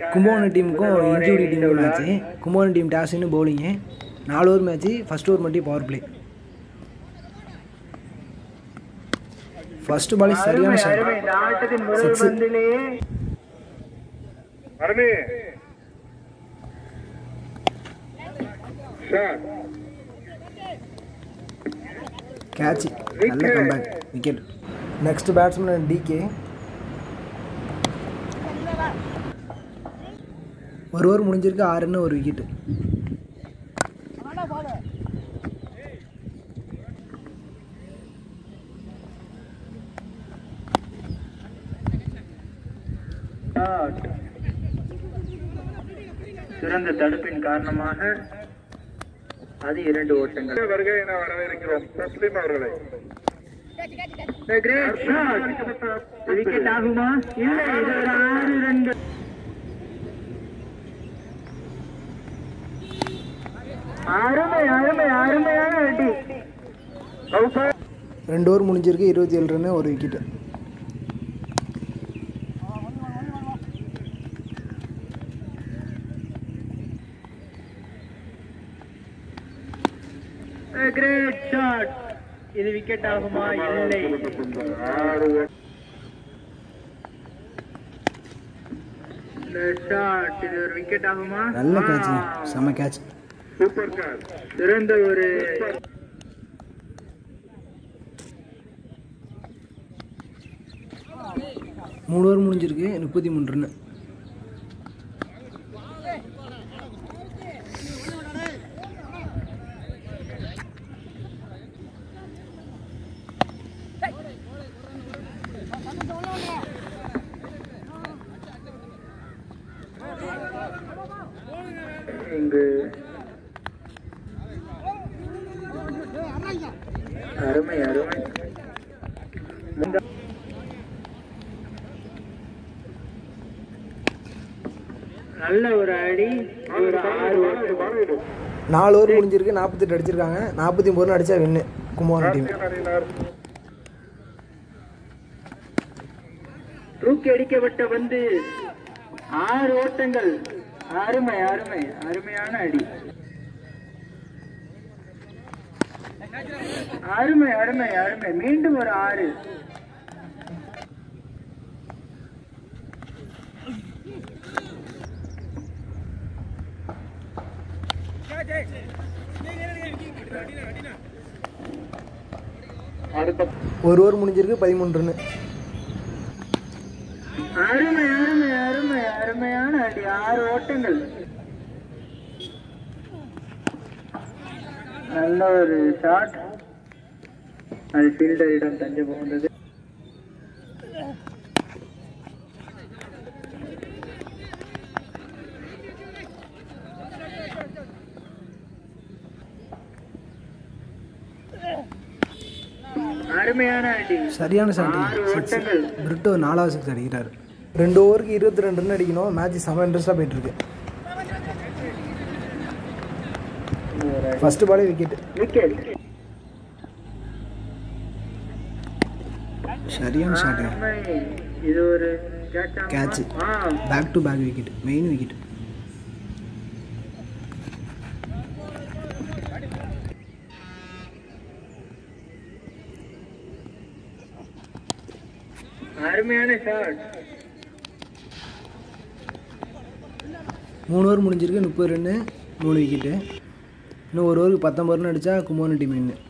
கும்பகோணம் டீமுக்கும் இன்ஜூரி டீமுக்கும் match Kumbakonam team டாஸ்ன்னு பவுலிங்கு நாலு ஓவர் மேட்ச்சு ஃபஸ்ட் ஓவர் மட்டும் பவர் பிளே ஃபர்ஸ்ட் பால் சரியான ஷாட் அருமை இந்த ஆட்டத்தின் முதல் Six. பந்திலேயே அருமை ஷாட் கேட்ச் நல்ல comeback wicket next batsman DK ஒரு ஓவர் முடிஞ்சிருக்கு ஆறுன்னு ஒரு விக்கெட்டு ஷாட். சிறந்த தடுப்பின் காரணமாக அது இரண்டு ஓட்டங்கள் வருகை என வரவேற்கிறோம் தஸ்லீம் அவர்களை The great shot. விக்கெட் ஆகுமா இல்லை இது ஒரு ஆறு ரன்கள் அருமை அருமை அருமையான அடி அவுட் ரெண்டு ஓவர் முடிஞ்சிருக்கு இருபத்தி ஏழு ரன்னு ஒரு விக்கெட்டு கிரேட் ஷாட் இது விக்கெட் ஆகுமா இல்லை ஆறு இந்த ஷாட் இது ஒரு விக்கெட் ஆகுமா நல்ல கேட்ச் செம்ம கேட்ச் சூப்பர் கார் சிறந்த ஒரு மூணு ஓவர் முடிஞ்சிருக்கு முப்பத்தி மூணு ரன்னு இங்கு அருமை அருமை முந்த- நல்ல ஒரு அடி ஒரு ஆறு ஓட்டம். நாலு ஓவர் முடிஞ்சிருக்கு நாற்பத்தெட்டு அடிச்சிருக்காங்க நாற்பத்தி ஒம்பது ரன் அடிச்சா வின்னு கும்பகோணம் டீம் அணியினர் தூக்கி அடிக்கப்பட்ட வந்து ஆறு ஓட்டங்கள் அருமை அருமை அருமையான அடி அருமை அருமை அருமை மீண்டும் ஒரு ஆறு அடுத்த ஒரு ஓவர் முடிஞ்சிருக்கு பதிமூணு ரன்னு அருமை அருமை அருமை அருமையான அடி ஆறு ஓட்டங்கள் நல்ல ஒரு ஷாட் அது ஃபீல்டரிடம் தஞ்சு போகின்றது அருமையான அடி சரியான ஆறு ஷாட் சிக்ஸ் ஓட்டங்கள் பிரிட்டோ நாலாவது சிக்ஸ் அடிக்கிறாரு ரெண்டு ஓவருக்கு இருபத்தி ரெண்டு ரன் அடிக்கணும் மேட்ச் செம இன்ட்ரெஸ்டாக போயிட்டு இருக்கு ஃபர்ஸ்ட் பாலே விக்கெட் விக்கெட் சரியான ஷாட் அருமை. இது ஒரு Catch. ஆ back to back wicket main wicket அருமையான ஷாட் மூணு ஓவர் முடிஞ்சிருக்கு முப்பது ரன்னு மூணு விக்கெட்டு இன்னும் ஒரு ஓவருக்கு பத்தொம்பது ரன் அடித்தா கும்பகோணம் டீம் வின்னு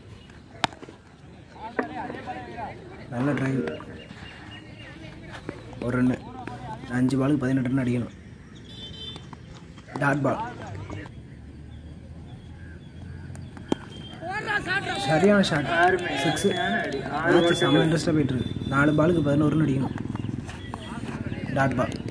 நல்ல டிரைவ் ஒரு ரன்னு அஞ்சு பாலுக்கு பதினெட்டு ரன் அடிக்கணும் டாட் பால் சரியான ஷாட் அருமை சிக்ஸ் அருமையான அடி ஆறு மேட்ச் செம்ம இன்ட்ரெஸ்ட்டாக போயிட்டு இருக்கு நாலு பாலுக்கு பதினோரு ரன் அடிக்கணும் டாட் பால்